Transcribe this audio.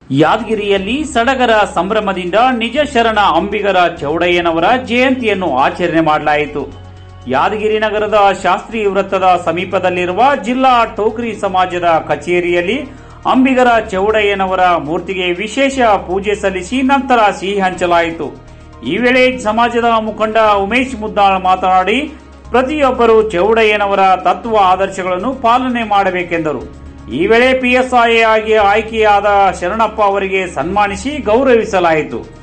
ಯಾದಗಿರಿಯಲ್ಲಿ ಸಡಗರ ಸಂಭ್ರಮದಿಂದ ನಿಜ ಶರಣ ಅಂಬಿಗರ ಚೌಡಯ್ಯನವರ ಜಯಂತಿಯನ್ನು ಆಚರಣೆ ಮಾಡಲಾಯಿತು ಯಾದಗಿರಿ ನಗರದ ಶಾಸ್ತ್ರಿ ವೃತ್ತದ ಸಮೀಪದಲ್ಲಿರುವ ಜಿಲ್ಲಾ ಟೋಕ್ರಿ ಸಮಾಜದ ಕಚೇರಿಯಲ್ಲಿ ಅಂಬಿಗರ ಚೌಡಯ್ಯನವರ ಮೂರ್ತಿಗೆ ವಿಶೇಷ ಪೂಜೆ ಸಲ್ಲಿಸಿ ನಂತರ ಸಿಹಿ ಹಂಚಲಾಯಿತು ಈ ವೇಳೆ ಸಮಾಜದ ಮುಖಂಡ ಉಮೇಶ್ ಮುದ್ದಾಳ್ ಮಾತನಾಡಿ ಪ್ರತಿಯೊಬ್ಬರು ಚೌಡಯ್ಯನವರ ತತ್ವ ಆದರ್ಶಗಳನ್ನು ಪಾಲನೆ ಮಾಡಬೇಕೆಂದರು ಈ ವೇಳೆ ಪಿಎಸ್ಐ ಆಗಿ ಆಯ್ಕೆಯಾದ ಶರಣಪ್ಪ ಅವರಿಗೆ ಸನ್ಮಾನಿಸಿ ಗೌರವಿಸಲಾಯಿತು